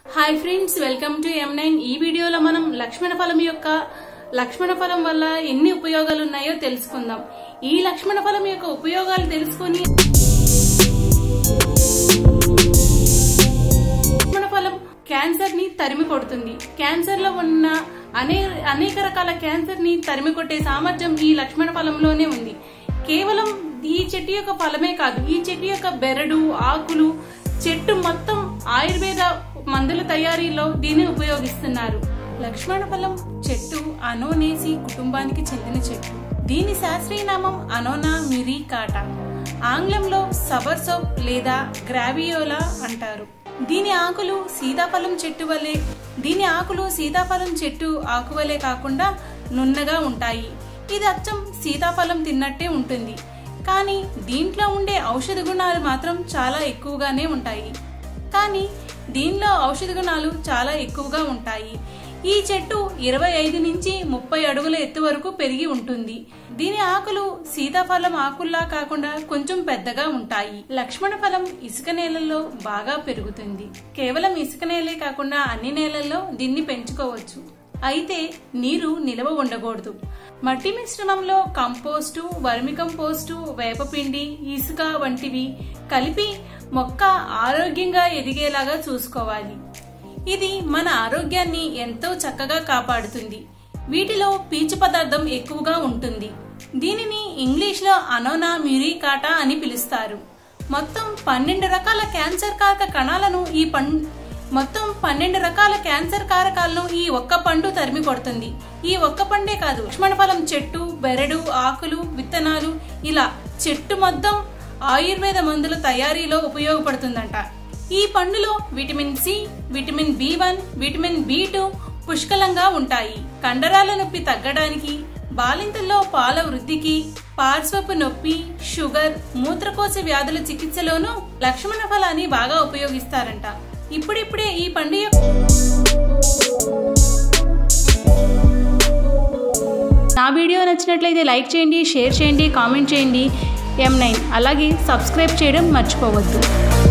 hi friends welcome to M nine ఈ వీడియోలో మనం లక్ష్మణ ఫలం యొక్క లక్ష్మణ ఫలం వల్ల ఎన్ని ఉపయోగాలు ఉన్నాయో తెలుసుకుందాం ఈ లక్ష్మణ ఫలం యొక్క ఉపయోగాలు తెలుసుకొని లక్ష్మణ ఫలం క్యాన్సర్ ని తరిమి కొడుతుంది క్యాన్సర్ లో ఉన్న అనే అనేక రకాల క్యాన్సర్ ని తరిమి కొట్టే సామర్థ్యం ఈ లక్ష్మణ ఫలంలోనే ఉంది కేవలం ఈ చెట్టు యొక్క ఫలమే కాదు ఈ చెట్టు యొక్క బెరడు ఆకులు చెట్టు మొత్తం ఆయుర్వేద మందుల తయారీలో దీన్ని ఉపయోగిస్తున్నారు లక్ష్మణ ఫలం చెట్టు అనోనేసి కుటుంబానికి చెందిన చెట్టు దీని శాస్త్రీయ నామం అనోనా మిరికాటా ఆంగ్లంలో సబర్ సోప్ లేదా గ్రావియోలా అంటారు దీని ఆకులు సీతాఫలం చెట్టు వలె దీని ఆకులు సీతాఫలం చెట్టు ఆకు వలె కాకుండా నున్నగా ఉంటాయి ఇది అచ్చం సీతాఫలం తిన్నట్టే ఉంటుంది కానీ దీంట్లో ఉండే ఔషధ గుణాలు మాత్రం చాలా ఎక్కువగానే ఉంటాయి కానీ దీనిలో ఔషధ గుణాలు చాలా ఎక్కువగా ఉంటాయి ఈ చెట్టు ఇరవై ఐదు నుంచి ముప్పై అడుగుల ఎత్తు వరకు పెరిగి ఉంటుంది దీని ఆకులు సీతాఫలం ఆకుల్లా కాకుండా కొంచెం పెద్దగా ఉంటాయి లక్ష్మణ ఫలం ఇసుక నేలల్లో బాగా పెరుగుతుంది కేవలం ఇసుక నేలే కాకుండా అన్ని నేలల్లో దీన్ని పెంచుకోవచ్చు అయితే నీరు నిలవ ఉండకూడదు మట్టి మిశ్రమంలో కంపోస్టు వర్మి కంపోస్టు వేపపిండి ఇసుక వంటివి కలిపి మొక్క ఆరోగ్యంగా ఎదిగేలాగా చూసుకోవాలి ఇది మన ఆరోగ్యాన్ని ఎంతో చక్కగా కాపాడుతుంది వీటిలో పీచు పదార్థం ఎక్కువగా ఉంటుంది దీనిని ఇంగ్లీష్లో అనోనా మ్యూరికాటా అని పిలుస్తారు మొత్తం పన్నెండు రకాల క్యాన్సర్ కారక కణాలను ఈ పం మొత్తం పన్నెండు రకాల క్యాన్సర్ కారకాలను ఈ ఒక్క పండు తరిమి కొడుతుంది ఈ ఒక్క పండే కాదు లక్ష్మణ ఫలం చెట్టు బెరడు ఆకులు విత్తనాలు ఇలా చెట్టు మొత్తం ఆయుర్వేద మందుల తయారీలో ఉపయోగపడుతుందంట ఈ పండులో vitamin C vitamin B one vitamin B two పుష్కలంగా ఉంటాయి కండరాల నొప్పి తగ్గడానికి బాలింతల్లో పాల వృద్ధికి పార్శ్వపు నొప్పి షుగర్ మూత్రకోశ వ్యాధుల చికిత్సలోనూ లక్ష్మణ ఫలాన్ని బాగా ఉపయోగిస్తారంట ఇప్పుడిప్పుడే ఈ పండు యొక్క నా వీడియో నచ్చినట్లయితే లైక్ చేయండి షేర్ చేయండి కామెంట్ చేయండి ఎం నైన్ అలాగే సబ్స్క్రైబ్ చేయడం మర్చిపోవద్దు